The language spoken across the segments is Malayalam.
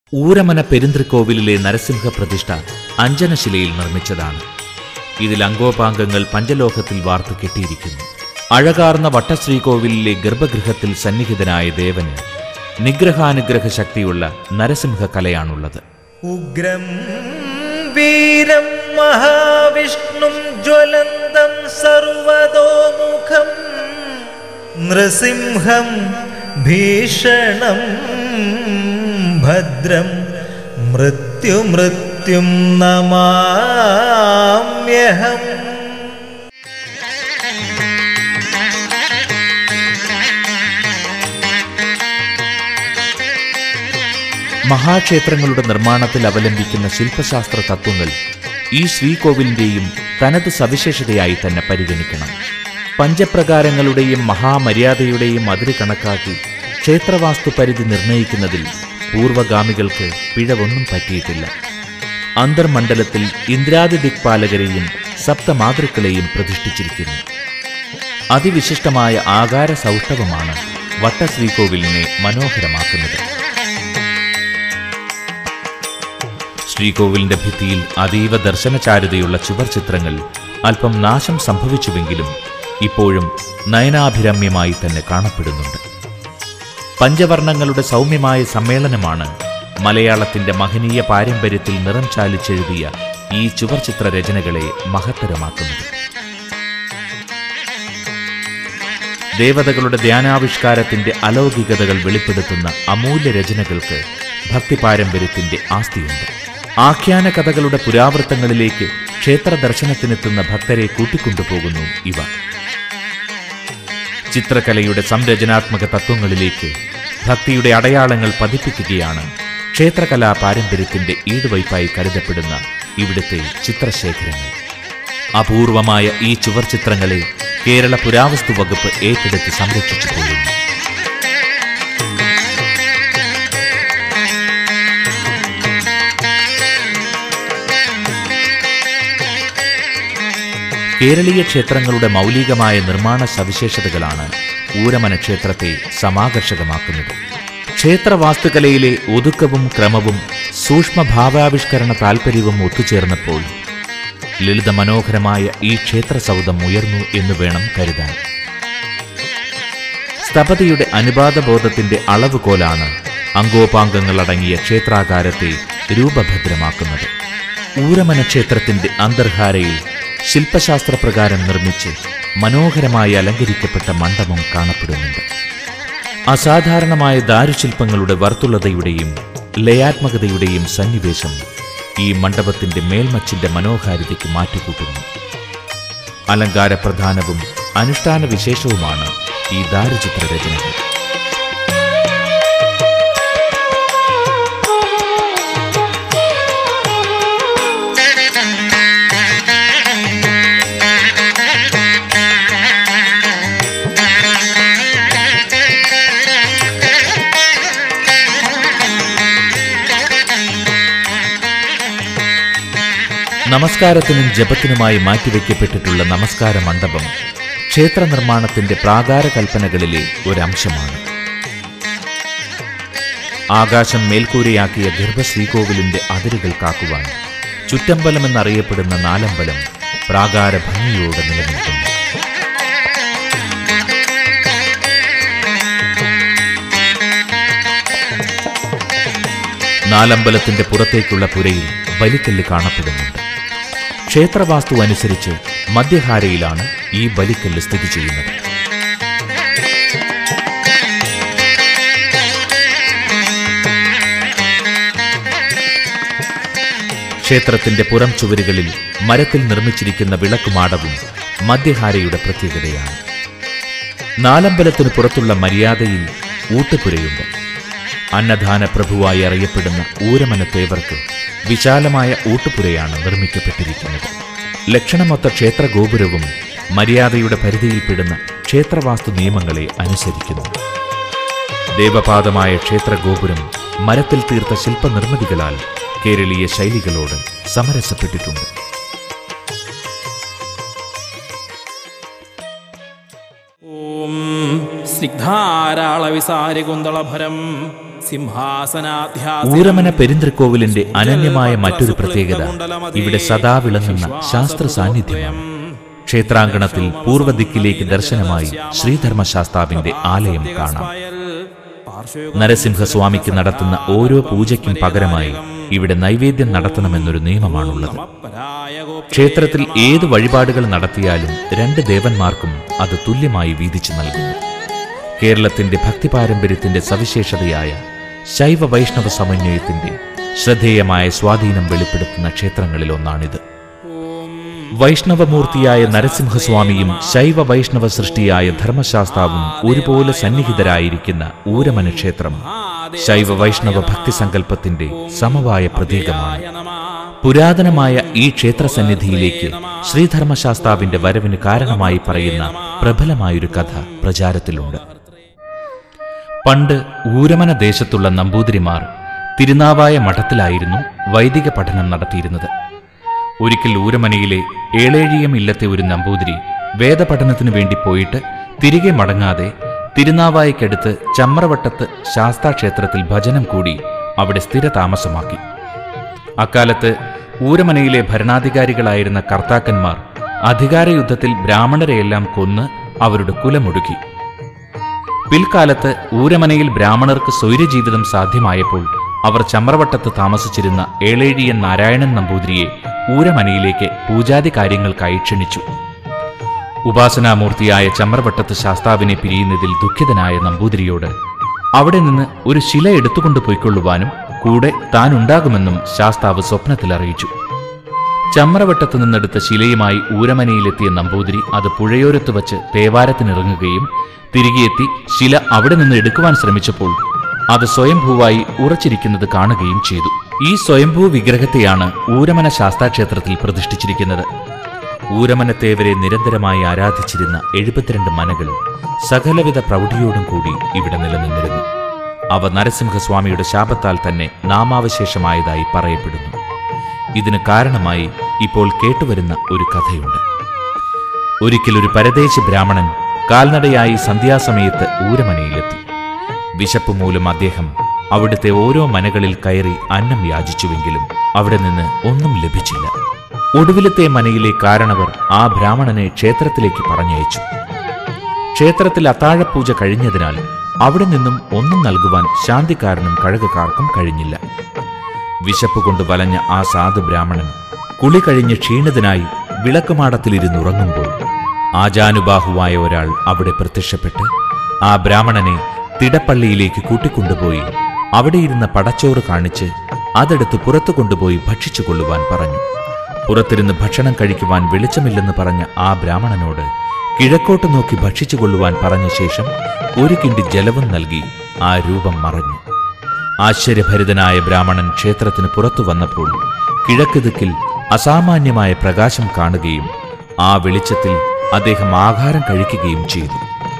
ഊരമന പെരുന്തൃക്കോവിലിലെ നരസിംഹ പ്രതിഷ്ഠ അഞ്ജനശിലയിൽ നിർമ്മിച്ചതാണ് ഇതിൽ അംഗോപാംഗങ്ങൾ പഞ്ചലോഹത്തിൽ വാർത്തു കെട്ടിയിരിക്കുന്നു അഴകാർന്ന വട്ടശ്രീകോവിലിലെ ഗർഭഗൃഹത്തിൽ സന്നിഹിതനായ ദേവന് നിഗ്രഹാനുഗ്രഹ ശക്തിയുള്ള നരസിംഹ കലയാണുള്ളത് ഉഗ്രം വീരം മഹാവിഷ്ണും ജ്വലന്തം സർവതോമുഖം നൃസിംഹം ഭീഷണം ഭദ്രം മൃത്യുമൃത്യും നമാമ്യഹം മഹാക്ഷേത്രങ്ങളുടെ നിർമ്മാണത്തിൽ അവലംബിക്കുന്ന ശില്പശാസ്ത്ര തത്വങ്ങൾ ഈ ശ്രീകോവിലിന്റെയും തനത് സവിശേഷതയായി തന്നെ പരിഗണിക്കണം പഞ്ചപ്രകാരങ്ങളുടെയും മഹാമര്യാദയുടെയും അതിര് കണക്കാക്കി ക്ഷേത്രവാസ്തു പരിധി നിർണയിക്കുന്നതിൽ പൂർവഗാമികൾക്ക് പിഴവൊന്നും പറ്റിയിട്ടില്ല അന്തർമണ്ഡലത്തിൽ ഇന്ദ്രാദി ദിക്പാലകരെയും സപ്തമാതൃക്കളെയും പ്രതിഷ്ഠിച്ചിരിക്കുന്നു അതിവിശിഷ്ടമായ ആകാര സൗഷ്ഠവമാണ് വട്ടശ്രീകോവിലിനെ മനോഹരമാക്കുന്നത് ശ്രീകോവിലിന്റെ ഭിത്തിയിൽ അതീവ ദർശനചാരുതയുള്ള ചുവർ ചിത്രങ്ങൾ അല്പം നാശം സംഭവിച്ചുവെങ്കിലും ഇപ്പോഴും നയനാഭിരമ്യമായി തന്നെ കാണപ്പെടുന്നുണ്ട് പഞ്ചവർണ്ണങ്ങളുടെ സൗമ്യമായ സമ്മേളനമാണ് മലയാളത്തിന്റെ മഹനീയ പാരമ്പര്യത്തിൽ നിറം ചാലിച്ചെഴുതിയ ഈ ചുവർ ചിത്ര രചനകളെ മഹത്തരമാക്കുന്നത് ദേവതകളുടെ ധ്യാനാവിഷ്കാരത്തിന്റെ അലൗകികതകൾ വെളിപ്പെടുത്തുന്ന അമൂല്യ രചനകൾക്ക് ഭക്തി പാരമ്പര്യത്തിന്റെ ആസ്തിയുണ്ട് ആഖ്യാന കഥകളുടെ പുരാവൃത്തങ്ങളിലേക്ക് ക്ഷേത്ര ദർശനത്തിനെത്തുന്ന ഭക്തരെ കൂട്ടിക്കൊണ്ടുപോകുന്നു ഇവ ചിത്രകലയുടെ സംരചനാത്മക തത്വങ്ങളിലേക്ക് ഭക്തിയുടെ അടയാളങ്ങൾ പതിപ്പിക്കുകയാണ് ക്ഷേത്രകലാ പാരമ്പര്യത്തിന്റെ ഈടുവയ്പായി കരുതപ്പെടുന്ന ഇവിടുത്തെ ചിത്രശേഖരങ്ങൾ അപൂർവമായ ഈ ചുവർ ചിത്രങ്ങളെ കേരള പുരാവസ്തു വകുപ്പ് ഏറ്റെടുത്ത് സംരക്ഷിച്ചു പോരുന്നു കേരളീയ ക്ഷേത്രങ്ങളുടെ മൗലികമായ നിർമ്മാണ സവിശേഷതകളാണ് ഊരമന ക്ഷേത്രത്തെ സമാകർഷകമാക്കുന്നത് ക്ഷേത്രവാസ്തുകലയിലെ ഒതുക്കവും ക്രമവും സൂക്ഷ്മഭാവാവിഷ്കരണ താൽപ്പര്യവും ഒത്തുചേർന്നപ്പോൾ ലളിത മനോഹരമായ ഈ ക്ഷേത്രസൗധം ഉയർന്നു എന്ന് വേണം കരുതാൻ സ്ഥപതിയുടെ അനുപാതബോധത്തിന്റെ അളവുകോലാണ് അംഗോപാംഗങ്ങളടങ്ങിയ ക്ഷേത്രാകാരത്തെ രൂപഭദ്രമാക്കുന്നത് ഊരമന ക്ഷേത്രത്തിന്റെ അന്തർധാരയിൽ ശില്പശാസ്ത്രപ്രകാരം നിർമ്മിച്ച് മനോഹരമായി അലങ്കരിക്കപ്പെട്ട മണ്ഡപം കാണപ്പെടുന്നുണ്ട് അസാധാരണമായ ദാരുശില്പങ്ങളുടെ വർത്തുളതയുടെയും ലയാത്മകതയുടെയും സന്നിവേശം ഈ മണ്ഡപത്തിന്റെ മേൽമച്ചിന്റെ മനോഹാരിതയ്ക്ക് മാറ്റിക്കൂട്ടുന്നു അലങ്കാരപ്രധാനവും അനുഷ്ഠാന വിശേഷവുമാണ് ഈ ദാരുചിത്ര രചനകൾ നമസ്കാരത്തിനും ജപത്തിനുമായി മാറ്റിവെക്കപ്പെട്ടിട്ടുള്ള നമസ്കാര മണ്ഡപം ക്ഷേത്ര നിർമ്മാണത്തിന്റെ പ്രാകാര കൽപ്പനകളിലെ ഒരംശമാണ് ആകാശം മേൽക്കൂരയാക്കിയ ഗർഭശ്രീകോവിലിന്റെ അതിരുകൾ കാക്കുവാൻ ചുറ്റമ്പലം എന്നറിയപ്പെടുന്ന നാലമ്പലം പ്രാകാര ഭംഗിയോടെ നിലനിൽക്കുന്നു നാലമ്പലത്തിന്റെ പുറത്തേക്കുള്ള പുരയിൽ ബലിക്കല്ല് കാണപ്പെടുന്നുണ്ട് ക്ഷേത്രവാസ്തു അനുസരിച്ച് മധ്യഹാരയിലാണ് ഈ ബലിക്കല്ല് സ്ഥിതി ചെയ്യുന്നത് ക്ഷേത്രത്തിന്റെ പുറം ചുവരുകളിൽ മരത്തിൽ നിർമ്മിച്ചിരിക്കുന്ന വിളക്കുമാടവും മധ്യഹാരയുടെ പ്രത്യേകതയാണ് നാലമ്പലത്തിന് പുറത്തുള്ള മര്യാദയിൽ ഊട്ടുപുരയുണ്ട് അന്നദാന പ്രഭുവായി അറിയപ്പെടുന്ന ഊരമനത്തേവർക്ക് വിശാലമായ ഊട്ടുപുരയാണ് നിർമ്മിക്കപ്പെട്ടിരിക്കുന്നത് ലക്ഷണമൊത്ത ക്ഷേത്ര ഗോപുരവും മര്യാദയുടെ പരിധിയിൽപ്പെടുന്ന ക്ഷേത്രവാസ്തു നിയമങ്ങളെ അനുസരിക്കുന്നു ദേവപാദമായ ക്ഷേത്ര ഗോപുരം മരത്തിൽ തീർത്ത ശില്പനിർമ്മിതികളാൽ കേരളീയ ശൈലികളോട് സമരസപ്പെട്ടിട്ടുണ്ട് ഓം സ്നിഗ്ധാരാളവിസാരികുന്തളഭരം ഊരമന പെരിന്തൃക്കോവിലിന്റെ അനന്യമായ മറ്റൊരു പ്രത്യേകത ഇവിടെ സദാ വിളങ്ങുന്ന ശാസ്ത്ര സാന്നിധ്യമാണ് ക്ഷേത്രാങ്കണത്തിൽ പൂർവ്വദിക്കിലേക്ക് ദർശനമായി ശ്രീധർമ്മശാസ്താവിന്റെ ആലയം കാണാം നരസിംഹസ്വാമിക്ക് നടത്തുന്ന ഓരോ പൂജയ്ക്കും പകരമായി ഇവിടെ നൈവേദ്യം നടത്തണമെന്നൊരു നിയമമാണുള്ളത് ക്ഷേത്രത്തിൽ ഏത് വഴിപാടുകൾ നടത്തിയാലും രണ്ട് ദേവന്മാർക്കും അത് തുല്യമായി വീതിച്ചു നൽകുന്നു കേരളത്തിന്റെ ഭക്തി പാരമ്പര്യത്തിന്റെ സവിശേഷതയായ ശൈവ വൈഷ്ണവ സമന്വയത്തിന്റെ ശ്രദ്ധേയമായ സ്വാധീനം വെളിപ്പെടുത്തുന്ന ക്ഷേത്രങ്ങളിൽ ഒന്നാണിത് വൈഷ്ണവമൂർത്തിയായ നരസിംഹസ്വാമിയും ശൈവ വൈഷ്ണവ സൃഷ്ടിയായ ധർമ്മശാസ്താവും ഒരുപോലെ സന്നിഹിതരായിരിക്കുന്ന ഊരമന ക്ഷേത്രം ശൈവ വൈഷ്ണവ ഭക്തി സങ്കല്പത്തിന്റെ സമവായ പ്രതീകമാണ് പുരാതനമായ ഈ ക്ഷേത്ര സന്നിധിയിലേക്ക് ശ്രീധർമ്മശാസ്താവിന്റെ വരവിന് കാരണമായി പറയുന്ന പ്രബലമായൊരു കഥ പ്രചാരത്തിലുണ്ട് പണ്ട് ഊരമന ദേശത്തുള്ള നമ്പൂതിരിമാർ തിരുനാവായ മഠത്തിലായിരുന്നു വൈദിക പഠനം നടത്തിയിരുന്നത് ഒരിക്കൽ ഊരമനയിലെ ഏളേഴിയം ഇല്ലത്തെ ഒരു നമ്പൂതിരി വേദപഠനത്തിനു വേണ്ടി പോയിട്ട് തിരികെ മടങ്ങാതെ തിരുനാവായക്കടുത്ത് ചമ്രവട്ടത്ത് ശാസ്താക്ഷേത്രത്തിൽ ഭജനം കൂടി അവിടെ സ്ഥിര താമസമാക്കി അക്കാലത്ത് ഊരമനയിലെ ഭരണാധികാരികളായിരുന്ന കർത്താക്കന്മാർ അധികാരയുദ്ധത്തിൽ ബ്രാഹ്മണരെയെല്ലാം കൊന്ന് അവരുടെ കുലമൊടുക്കി പിൽക്കാലത്ത് ഊരമനയിൽ ബ്രാഹ്മണർക്ക് സ്വൈരജീവിതം സാധ്യമായപ്പോൾ അവർ ചമ്രവട്ടത്ത് താമസിച്ചിരുന്ന ഏളേഴിയൻ നാരായണൻ നമ്പൂതിരിയെ ഊരമനയിലേക്ക് പൂജാതി കാര്യങ്ങൾക്കായി ക്ഷണിച്ചു ഉപാസനാമൂർത്തിയായ ചമ്രവട്ടത്ത് ശാസ്താവിനെ പിരിയുന്നതിൽ ദുഃഖിതനായ നമ്പൂതിരിയോട് അവിടെ നിന്ന് ഒരു ശില എടുത്തുകൊണ്ടു പോയിക്കൊള്ളുവാനും കൂടെ താൻ ഉണ്ടാകുമെന്നും ശാസ്താവ് സ്വപ്നത്തിൽ അറിയിച്ചു ചമ്രവട്ടത്ത് നിന്നെടുത്ത ശിലയുമായി ഊരമനയിലെത്തിയ നമ്പൂതിരി അത് പുഴയോരത്ത് വച്ച് തേവാരത്തിനിറങ്ങുകയും തിരികെ എത്തി ശില അവിടെ നിന്ന് എടുക്കുവാൻ ശ്രമിച്ചപ്പോൾ അത് സ്വയംഭൂവായി ഉറച്ചിരിക്കുന്നത് കാണുകയും ചെയ്തു ഈ സ്വയംഭൂ വിഗ്രഹത്തെയാണ് ഊരമന ശാസ്താക്ഷേത്രത്തിൽ പ്രതിഷ്ഠിച്ചിരിക്കുന്നത് ഊരമനത്തേവരെ നിരന്തരമായി ആരാധിച്ചിരുന്ന എഴുപത്തിരണ്ട് മനകൾ സകലവിധ പ്രൗഢിയോടും കൂടി ഇവിടെ നിലനിന്നിരുന്നു അവ നരസിംഹസ്വാമിയുടെ ശാപത്താൽ തന്നെ നാമാവശേഷമായതായി പറയപ്പെടുന്നു ഇതിന് കാരണമായി ഇപ്പോൾ കേട്ടുവരുന്ന ഒരു കഥയുണ്ട് ഒരിക്കൽ ഒരു പരദേശി ബ്രാഹ്മണൻ കാൽനടയായി സന്ധ്യാസമയത്ത് ഊരമനയിലെത്തി വിശപ്പ് മൂലം അദ്ദേഹം അവിടുത്തെ ഓരോ മനകളിൽ കയറി അന്നം യാചിച്ചുവെങ്കിലും അവിടെ നിന്ന് ഒന്നും ലഭിച്ചില്ല ഒടുവിലത്തെ മനയിലെ കാരണവർ ആ ബ്രാഹ്മണനെ ക്ഷേത്രത്തിലേക്ക് പറഞ്ഞയച്ചു ക്ഷേത്രത്തിൽ അത്താഴപൂജ കഴിഞ്ഞതിനാൽ അവിടെ നിന്നും ഒന്നും നൽകുവാൻ ശാന്തിക്കാരനും കഴകക്കാർക്കും കഴിഞ്ഞില്ല വിശപ്പ് കൊണ്ട് വലഞ്ഞ ആ സാധു ബ്രാഹ്മണൻ കുളി കഴിഞ്ഞ് ക്ഷീണിതനായി വിളക്കുമാടത്തിലിരുന്നുറങ്ങുമ്പോൾ ആജാനുബാഹുവായ ഒരാൾ അവിടെ പ്രത്യക്ഷപ്പെട്ട് ആ ബ്രാഹ്മണനെ തിടപ്പള്ളിയിലേക്ക് കൂട്ടിക്കൊണ്ടുപോയി അവിടെയിരുന്ന പടച്ചോറ് കാണിച്ച് അതെടുത്ത് പുറത്തു കൊണ്ടുപോയി ഭക്ഷിച്ചു കൊള്ളുവാൻ പറഞ്ഞു പുറത്തിരുന്ന് ഭക്ഷണം കഴിക്കുവാൻ വെളിച്ചമില്ലെന്ന് പറഞ്ഞ ആ ബ്രാഹ്മണനോട് കിഴക്കോട്ട് നോക്കി ഭക്ഷിച്ചു കൊള്ളുവാൻ പറഞ്ഞ ശേഷം ഒരു കിണ്ടി ജലവും നൽകി ആ രൂപം മറഞ്ഞു ആശ്ചര്യഭരിതനായ ബ്രാഹ്മണൻ ക്ഷേത്രത്തിന് പുറത്തു വന്നപ്പോൾ കിഴക്ക് ദിക്കിൽ അസാമാന്യമായ പ്രകാശം കാണുകയും ആ വെളിച്ചത്തിൽ അദ്ദേഹം ആഹാരം കഴിക്കുകയും ചെയ്തു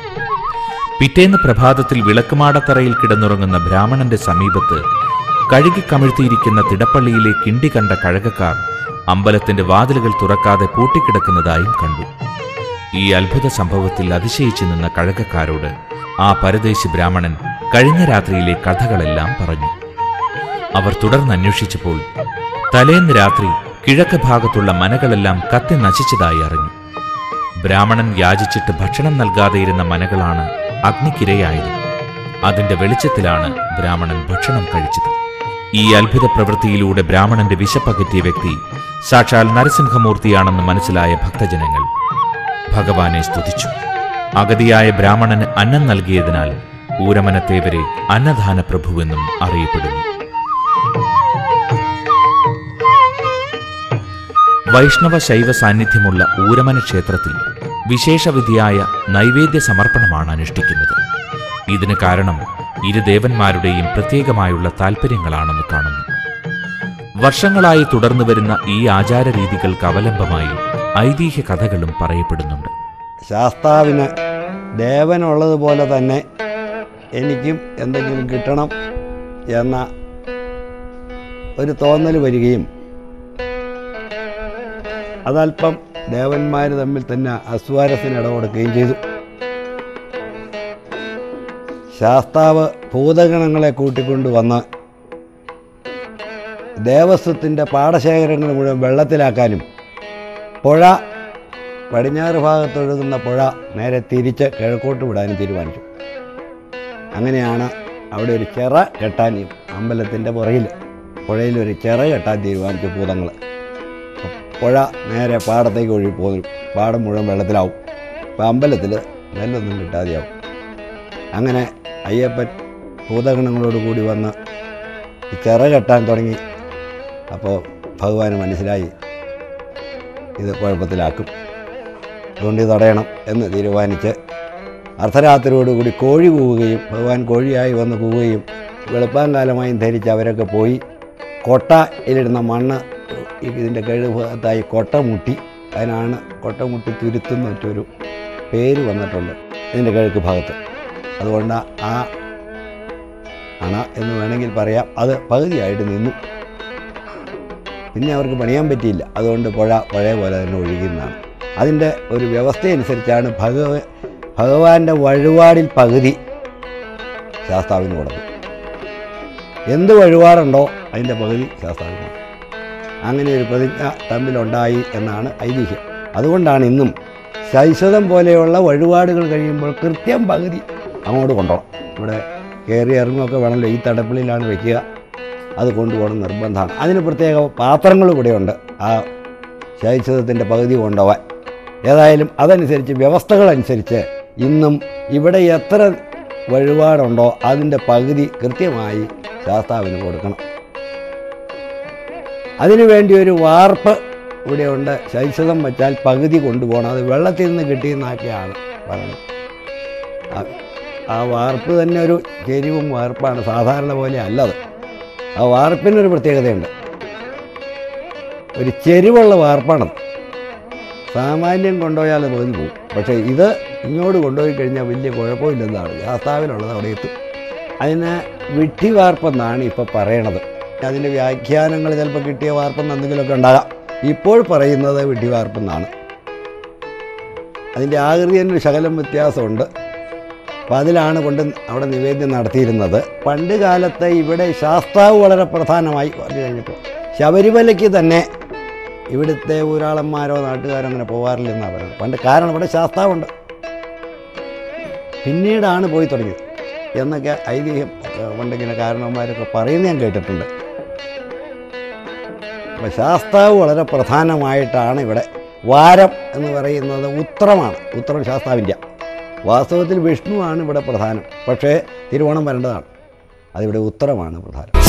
പിറ്റേന്ന് പ്രഭാതത്തിൽ വിളക്കുമാടത്തറയിൽ കിടന്നുറങ്ങുന്ന ബ്രാഹ്മണന്റെ സമീപത്ത് കഴുകി കമിഴ്ത്തിയിരിക്കുന്ന തിടപ്പള്ളിയിലെ കിണ്ടി കണ്ട കഴകക്കാർ അമ്പലത്തിന്റെ വാതിലുകൾ തുറക്കാതെ പൂട്ടിക്കിടക്കുന്നതായും കണ്ടു ഈ അത്ഭുത സംഭവത്തിൽ അതിശയിച്ചു നിന്ന കഴകക്കാരോട് ആ പരദേശി ബ്രാഹ്മണൻ കഴിഞ്ഞ രാത്രിയിലെ കഥകളെല്ലാം പറഞ്ഞു അവർ തുടർന്ന് അന്വേഷിച്ചപ്പോൾ തലേന്ന് രാത്രി കിഴക്ക് ഭാഗത്തുള്ള മനകളെല്ലാം കത്തി നശിച്ചതായി അറിഞ്ഞു ബ്രാഹ്മണൻ യാചിച്ചിട്ട് ഭക്ഷണം നൽകാതെയിരുന്ന മനകളാണ് അഗ്നിക്കിരയായത് അതിന്റെ വെളിച്ചത്തിലാണ് ബ്രാഹ്മണൻ ഭക്ഷണം കഴിച്ചത് ഈ അത്ഭുത പ്രവൃത്തിയിലൂടെ ബ്രാഹ്മണന്റെ വിശപ്പകറ്റിയ വ്യക്തി സാക്ഷാൽ നരസിംഹമൂർത്തിയാണെന്ന് മനസ്സിലായ ഭക്തജനങ്ങൾ ഭഗവാനെ സ്തുതിച്ചു അഗതിയായ ബ്രാഹ്മണന് അന്നം നൽകിയതിനാൽ ഊരമനത്തേവരെ അന്നദാന പ്രഭുവെന്നും അറിയപ്പെടുന്നു വൈഷ്ണവ ശൈവ സാന്നിധ്യമുള്ള ഊരമന ക്ഷേത്രത്തിൽ വിശേഷവിധിയായ നൈവേദ്യ സമർപ്പണമാണ് അനുഷ്ഠിക്കുന്നത് ഇതിന് കാരണം ഇരു ദേവന്മാരുടെയും പ്രത്യേകമായുള്ള താൽപ്പര്യങ്ങളാണെന്ന് കാണുന്നു വർഷങ്ങളായി തുടർന്നു വരുന്ന ഈ ആചാരരീതികൾക്ക് അവലംബമായി ഐതിഹ്യ കഥകളും പറയപ്പെടുന്നുണ്ട് ശാസ്താവിന് ദേവനുള്ളതുപോലെ തന്നെ എനിക്കും എന്തെങ്കിലും കിട്ടണം എന്ന ഒരു തോന്നൽ വരികയും അതല്പം ദേവന്മാർ തമ്മിൽ തന്നെ അസ്വാരസ്യത്തിന് ഇടകൊടുക്കുകയും ചെയ്തു ശാസ്താവ് ഭൂതഗണങ്ങളെ കൂട്ടിക്കൊണ്ട് വന്ന് ദേവസ്വത്തിൻ്റെ പാടശേഖരങ്ങൾ മുഴുവൻ വെള്ളത്തിലാക്കാനും പുഴ പടിഞ്ഞാറ് ഭാഗത്തൊഴുകുന്ന പുഴ നേരെ തിരിച്ച് കിഴക്കോട്ട് വിടാനും തീരുമാനിച്ചു അങ്ങനെയാണ് അവിടെ ഒരു ചിറ കെട്ടാൻ ഈ അമ്പലത്തിൻ്റെ പുറകിൽ പുഴയിൽ ഒരു ചിറ കെട്ടാൻ തീരുമാനിച്ചു ഭൂതങ്ങൾ പുഴ നേരെ പാടത്തേക്ക് ഒഴുകി പോകും പാടം മുഴുവൻ വെള്ളത്തിലാവും അപ്പോൾ അമ്പലത്തിൽ നെല്ലൊന്നും കിട്ടാതെയാവും അങ്ങനെ അയ്യപ്പൻ ഭൂതഗണങ്ങളോട് കൂടി വന്ന് ഈ ചിറ കെട്ടാൻ തുടങ്ങി അപ്പോൾ ഭഗവാന് മനസ്സിലായി ഇത് കുഴപ്പത്തിലാക്കും അതുകൊണ്ട് ഇത് തടയണം എന്ന് തീരുമാനിച്ച് അർദ്ധരാത്രിയോടുകൂടി കോഴി കൂവുകയും ഭഗവാൻ കോഴിയായി വന്ന് കൂവുകയും വെളുപ്പാങ്കാലമായും ധരിച്ച് അവരൊക്കെ പോയി കൊട്ടയിലിടുന്ന മണ്ണ് ഇതിൻ്റെ കഴുഭാഗത്തായി കൊട്ട മുട്ടി അതിനാണ് കൊട്ട മുട്ടി തുരുത്തുന്ന മറ്റൊരു പേര് വന്നിട്ടുണ്ട് ഇതിൻ്റെ കിഴക്ക് ഭാഗത്ത് അതുകൊണ്ട് ആ അണ എന്ന് വേണമെങ്കിൽ പറയാം അത് പകുതിയായിട്ട് നിന്നു പിന്നെ അവർക്ക് പണിയാൻ പറ്റിയില്ല അതുകൊണ്ട് പുഴ പഴയ പോലെ തന്നെ ഒഴുകുന്നതാണ് അതിൻ്റെ ഒരു വ്യവസ്ഥയനുസരിച്ചാണ് ഭഗവ ഭഗവാന്റെ വഴിപാടിൽ പകുതി ശാസ്താവിന് കൊടുക്കും എന്ത് വഴിപാടുണ്ടോ അതിൻ്റെ പകുതി ശാസ്താവിന് കൊടുക്കും അങ്ങനെ ഒരു പ്രതിജ്ഞ തമ്മിലുണ്ടായി എന്നാണ് ഐതിഹ്യം അതുകൊണ്ടാണ് ഇന്നും ശൈശവം പോലെയുള്ള വഴിപാടുകൾ കഴിയുമ്പോൾ കൃത്യം പകുതി അങ്ങോട്ട് കൊണ്ടുപോകണം ഇവിടെ കയറി ഇറങ്ങുമൊക്കെ വേണമല്ലോ ഈ തടപ്പിളിലാണ് വെക്കുക അത് കൊണ്ടുപോകണം നിർബന്ധമാണ് അതിന് പ്രത്യേക പാത്രങ്ങൾ ഇവിടെയുണ്ട് ആ ശൈശവത്തിൻ്റെ പകുതി കൊണ്ടുപോകാൻ ഏതായാലും അതനുസരിച്ച് വ്യവസ്ഥകളനുസരിച്ച് ഇന്നും ഇവിടെ എത്ര വഴിപാടുണ്ടോ അതിൻ്റെ പകുതി കൃത്യമായി ശാസ്താവിന് കൊടുക്കണം അതിനുവേണ്ടി ഒരു വാർപ്പ് ഇവിടെയുണ്ട് ശൈശവം വെച്ചാൽ പകുതി കൊണ്ടുപോകണം അത് വെള്ളത്തിൽ നിന്ന് കിട്ടിയെന്നാക്കിയാണ് പറയുന്നത് ആ- ആ വാർപ്പ് തന്നെ ഒരു ചെരിവും വാർപ്പാണ് സാധാരണ പോലെ അല്ലത് ആ വാർപ്പിനൊരു പ്രത്യേകതയുണ്ട് ഒരു ചെരിവുള്ള വാർപ്പാണത് സാമാന്യം കൊണ്ടുപോയാൽ അത് പകുതി പോകും പക്ഷേ ഇത് ഇങ്ങോട്ട് കൊണ്ടുപോയി കഴിഞ്ഞാൽ വലിയ കുഴപ്പമില്ലെന്നാണ് ശാസ്താവിലുള്ളത് അവിടെ എത്തും അതിന് വിട്ടി വാർപ്പെന്നാണ് ഇപ്പോൾ പറയണത് അതിൻ്റെ വ്യാഖ്യാനങ്ങൾ ചിലപ്പോൾ കിട്ടിയ വാർപ്പെന്ന് എന്തെങ്കിലുമൊക്കെ ഉണ്ടാകാം ഇപ്പോൾ പറയുന്നത് വിട്ടി വാർപ്പെന്നാണ് അതിൻ്റെ ആകൃതി തന്നെ ഒരു ശകലം വ്യത്യാസമുണ്ട് അപ്പോൾ അതിലാണ് കൊണ്ട് അവിടെ നിവേദ്യം നടത്തിയിരുന്നത് പണ്ട് കാലത്ത് ഇവിടെ ശാസ്താവ് വളരെ പ്രധാനമായി വന്നു കഴിഞ്ഞപ്പോൾ ശബരിമലയ്ക്ക് തന്നെ ഇവിടുത്തെ ഊരാളന്മാരോ നാട്ടുകാരോ അങ്ങനെ പോകാറില്ലെന്നാണ് പറയുന്നത് പണ്ട് കാരണം ഇവിടെ ശാസ്താവുണ്ട് പിന്നീടാണ് പോയി തുടങ്ങിയത് എന്നൊക്കെ ഐതിഹ്യം ഏഹ്, പണ്ടിങ്ങനെ കാരണവന്മാരൊക്കെ പറയുന്നത് ഞാൻ കേട്ടിട്ടുണ്ട് അപ്പോൾ ശാസ്താവ് വളരെ പ്രധാനമായിട്ടാണ് ഇവിടെ വാരം എന്ന് പറയുന്നത് ഉത്രമാണ് ഉത്രം ശാസ്താവിൻ്റെ വാസ്തവത്തിൽ വിഷ്ണുവാണ് ഇവിടെ പ്രധാനം പക്ഷേ തിരുവോണം വരേണ്ടതാണ് അതിവിടെ ഉത്തരമാണ് പ്രധാനം